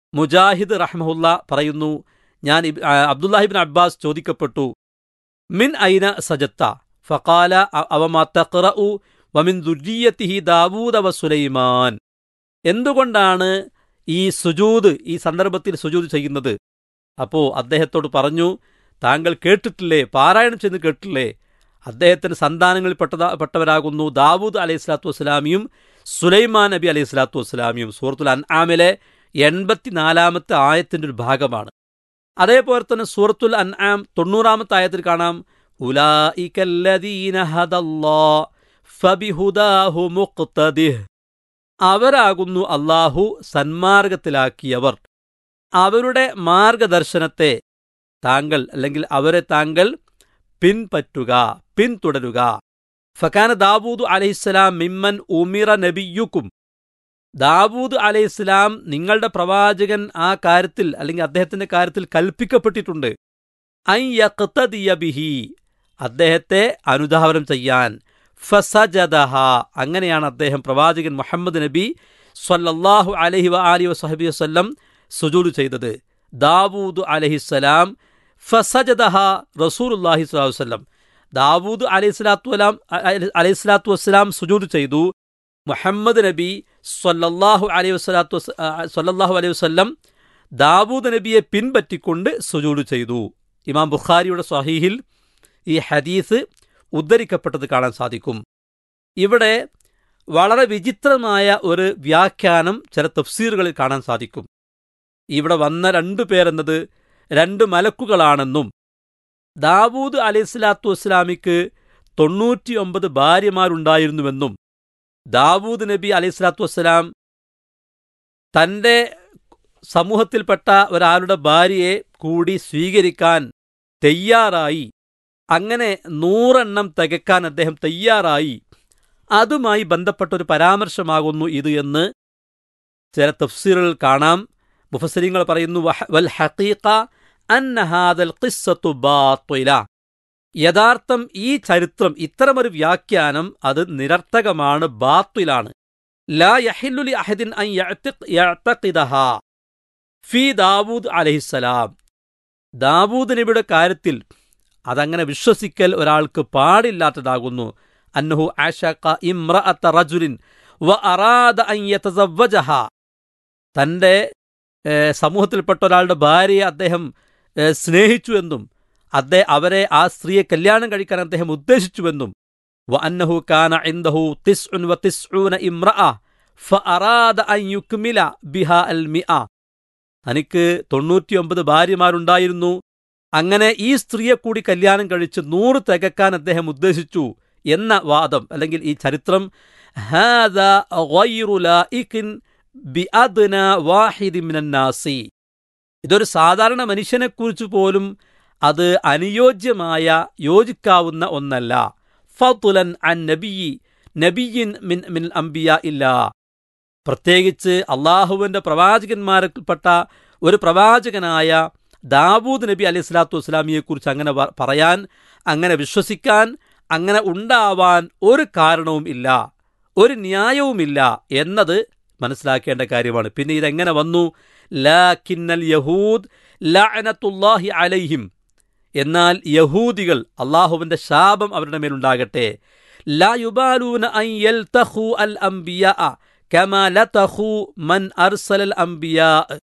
മുജാഹിദ് റഹ്മുല്ല പറയുന്നു ഞാൻ ഇബ്- ആ, അബ്ദുല്ലാഹിബിൻ അബ്ബാസ് ചോദിക്കപ്പെട്ടു മിൻ ഐന സജത്ത ഫഖാല അ- അവമാ തഖ്റഉ വമിൻ ദുര്രിയത്തിഹി ദാവൂദ വ സുലൈമാൻ എന്തുകൊണ്ടാണ് ഈ സുജൂദ് ഈ സന്ദർഭത്തിൽ സുജൂദ് ചെയ്യുന്നത് അപ്പോ അദ്ദേഹത്തോട് പറഞ്ഞു താങ്കൾ കേട്ടിട്ടില്ലേ പാരായണം ചെന്ന് കേട്ടിട്ടില്ലേ അദ്ദേഹത്തിന് സന്താനങ്ങളിൽ പെട്ടതാ പെട്ടവരാകുന്നു ദാവൂദ് അലൈഹി സ്വലാത്തു വസ്സലാമിയും സുലൈമാൻ നബി അലൈഹി സ്വലാത്തു വസ്സലാമിയും സൂറത്തുൽ അൻആമിലെ എൺപത്തിനാലാമത്തെ ആയത്തിന്റെ ഒരു ഭാഗമാണ് അതേപോലെ തന്നെ സൂറത്തുൽ അൻആം തൊണ്ണൂറാമത്തെ ആയത്തിൽ കാണാം ഉലായികല്ലദീന ഹദല്ലാ ഫബിഹുദാഹു മുഖ്തദിഹ് അവരാകുന്നു അള്ളാഹു സന്മാർഗത്തിലാക്കിയവർ അവരുടെ മാർഗദർശനത്തെ താങ്കൾ അല്ലെങ്കിൽ അവരെ താങ്കൾ പിൻപറ്റുക പിന്തുടരുക ഫക്കാന ദാവൂദ് അലൈഹിസ്സലാം മിമ്മൻ ഉമിറ നബിയുക്കും ദാവൂദ് അലൈഹിസ്സലാം നിങ്ങളുടെ പ്രവാചകൻ ആ കാര്യത്തിൽ അല്ലെങ്കിൽ അദ്ദേഹത്തിന്റെ കാര്യത്തിൽ കൽപ്പിക്കപ്പെട്ടിട്ടുണ്ട് ഐ യഖ്തദിയ ബിഹി അദ്ദേഹത്തെ അനുധാവനം ചെയ്യാൻ ഫസജദഹ അങ്ങനെയാണ് അദ്ദേഹം പ്രവാചകൻ മുഹമ്മദ് നബി സ്വല്ലല്ലാഹു അലൈഹി വ ആലി വസഹബി വസല്ലം സുജൂദ് ചെയ്തത് ദാവൂദ് അലഹിസ്സലാം ഫസജദഹ റസൂലുല്ലാഹി സ്വല്ലല്ലാഹു അലൈഹി വസല്ലം ദാവൂദ് അലൈഹി സ്വലാത്തു വലാം അലൈഹി സ്വലാത്തു വസ്സലാം സുജൂദ് ചെയ്തു മുഹമ്മദ് നബി സ്വല്ലല്ലാഹു അലൈഹി വസ്സലാത്തു വസ്- ആ, സ്വല്ലല്ലാഹു അലൈഹി വസല്ലം ദാവൂദ് നബിയെ പിൻപറ്റിക്കൊണ്ട് സുജൂദ് ചെയ്തു ഇമാം ബുഖാരിയുടെ സ്വഹീഹിൽ ഈ ഹദീസ് ഉദ്ധരിക്കപ്പെട്ടത് കാണാൻ സാധിക്കും ഇവിടെ വളരെ വിചിത്രമായ ഒരു വ്യാഖ്യാനം ചില തഫ്സീറുകളിൽ കാണാൻ സാധിക്കും ഇവിടെ വന്ന രണ്ടു പേരെന്നത് രണ്ട് മലക്കുകളാണെന്നും ദാവൂദ് അലൈഹിസ്ലാത്തു വസ്സലാമിക്ക് തൊണ്ണൂറ്റിയൊമ്പത് ഭാര്യമാരുണ്ടായിരുന്നുവെന്നും ദാവൂദ് നബി അലൈഹിസ്ലാത്തു വസ്സലാം തന്റെ സമൂഹത്തിൽപ്പെട്ട ഒരാളുടെ ഭാര്യയെ കൂടി സ്വീകരിക്കാൻ തയ്യാറായി അങ്ങനെ നൂറെണ്ണം തികക്കാൻ അദ്ദേഹം തയ്യാറായി അതുമായി ബന്ധപ്പെട്ട ഒരു പരാമർശമാകുന്നു ഇത് എന്ന് ചില തഫ്സീറുകൾ കാണാം മുഫസരിങ്ങൾ പറയുന്നു വഹ- വൽ ഹഖീഖ അന്ന ഹാദൽ ഖിസ്സത്തു ബാത്തില യഥാർത്ഥം ഈ ചരിത്രം ഇത്തരമൊരു വ്യാഖ്യാനം അത് നിരർത്ഥകമാണ് ബാത്തിലാണ് ലാ യഹില്ലുലി അഹദിൻ അൻ യഅ്തിഖ് യഅ്തഖിദഹ ഫി ദാവൂദ് അലൈഹിസ്സലാം ദാവൂദ് നബിയുടെ കാര്യത്തിൽ അതങ്ങനെ വിശ്വസിക്കൽ ഒരാൾക്ക് പാടില്ലാത്തതാകുന്നു അന്നഹു ആഷഖ ഇമ്രഅത്ത റജുലിൻ വ അറാദ അൻ യതസവ്വജഹ തന്റെ ഏഹ്, സമൂഹത്തിൽപ്പെട്ട ഒരാളുടെ ഭാര്യയെ അദ്ദേഹം ഏഹ്, സ്നേഹിച്ചുവെന്നും അദ്ദേഹം അവരെ ആ സ്ത്രീയെ കല്യാണം കഴിക്കാൻ അദ്ദേഹം ഉദ്ദേശിച്ചുവെന്നും വ അന്നഹു കാന ഇൻദഹു തിസ്ഉൻ വ തിസ്ഊന ഇമ്രഅ ഫഅറാദ അൻ യുക്മില ബിഹാ അൽ മിഅ തനിക്ക് തൊണ്ണൂറ്റിയൊമ്പത് ഭാര്യമാരുണ്ടായിരുന്നു അങ്ങനെ ഈ സ്ത്രീയെ കൂടി കല്യാണം കഴിച്ച് നൂറ് തികക്കാൻ അദ്ദേഹം ഉദ്ദേശിച്ചു എന്ന വാദം അല്ലെങ്കിൽ ഈ ചരിത്രം ഹാദ ഗൈറു ലായിഖിൻ ബിഅദ്ന വാഹിദി മിനന്നാസി ഇതൊരു സാധാരണ മനുഷ്യനെക്കുറിച്ച് പോലും അത് അനുയോജ്യമായ യോജിക്കാവുന്ന ഒന്നല്ല ഫതുലൻ അൻ നബിയി നബിയിൻ മിൻ മിൻ അംബിയ ഇല്ല പ്രത്യേകിച്ച് അള്ളാഹുവിന്റെ പ്രവാചകന്മാരിൽപ്പെട്ട ഒരു പ്രവാചകനായ ദാവൂദ് നബി അലൈഹി സ്വലാത്തു വസ്സലാമിയെക്കുറിച്ച് അങ്ങനെ വ- പറയാൻ അങ്ങനെ വിശ്വസിക്കാൻ അങ്ങനെ ഉണ്ടാവാൻ ഒരു കാരണവും ഇല്ല ഒരു ന്യായവുമില്ല എന്നത് മനസ്സിലാക്കേണ്ട കാര്യമാണ് പിന്നെ ഇതെങ്ങനെ വന്നു ലാക്കിന്നൽ യഹൂദ് ലഅനത്തുല്ലാഹി അലൈഹിം എന്നാൽ യഹൂദികൾ അള്ളാഹുവിന്റെ ശാപം അവരുടെ മേലുണ്ടാകട്ടെ ലാ യുബാലൂന അൻ യൽതഖു അൽ അംബിയാ കമാ ലതഖു മൻ അർസലൽ അംബിയാ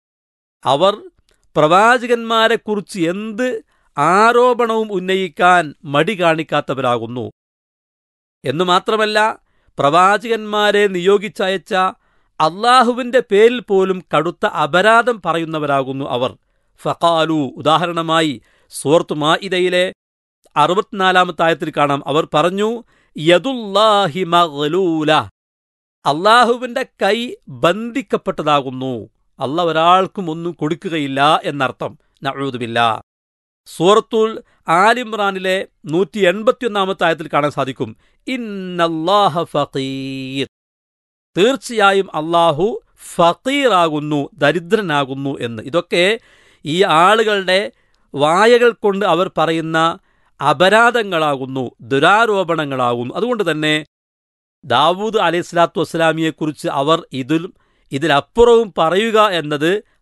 അവർ പ്രവാചകന്മാരെക്കുറിച്ച് എന്ത് ആരോപണവും ഉന്നയിക്കാൻ മടി കാണിക്കാത്തവരാകുന്നു എന്നു മാത്രമല്ല പ്രവാചകന്മാരെ നിയോഗിച്ചയച്ച അള്ളാഹുവിന്റെ പേരിൽ പോലും കടുത്ത അപരാധം പറയുന്നവരാകുന്നു അവർ ഫഖാലു ഉദാഹരണമായി സൂറത്ത് മാഇദയിലെ അറുപത്തിനാലാമത്തെ ആയത്തിൽ കാണാം അവർ പറഞ്ഞു യദുല്ലാഹി മഗ്ലൂല അള്ളാഹുവിന്റെ കൈ ബന്ധിക്കപ്പെട്ടതാകുന്നു അല്ല ഒരാൾക്കും ഒന്നും കൊടുക്കുകയില്ല എന്നർത്ഥം നഴൂതുമില്ല സൂറത്തുൽ ആലിമ്രാനിലെ നൂറ്റി എൺപത്തിയൊന്നാമത്തെ ആയത്തിൽ കാണാൻ സാധിക്കും ഇന്നല്ലാഹ ഫീർ തീർച്ചയായും അള്ളാഹു ഫീറാകുന്നു ദരിദ്രനാകുന്നു എന്ന് ഇതൊക്കെ ഈ ആളുകളുടെ വായകൾ കൊണ്ട് അവർ പറയുന്ന അപരാധങ്ങളാകുന്നു ദുരാരോപണങ്ങളാകുന്നു അതുകൊണ്ട് തന്നെ ദാവൂദ് അലൈഹി സ്വലാത്തു വസ്സലാമിയെക്കുറിച്ച് അവർ ഇതിൽ ഇതിലപ്പുറവും പറയുക എന്നത്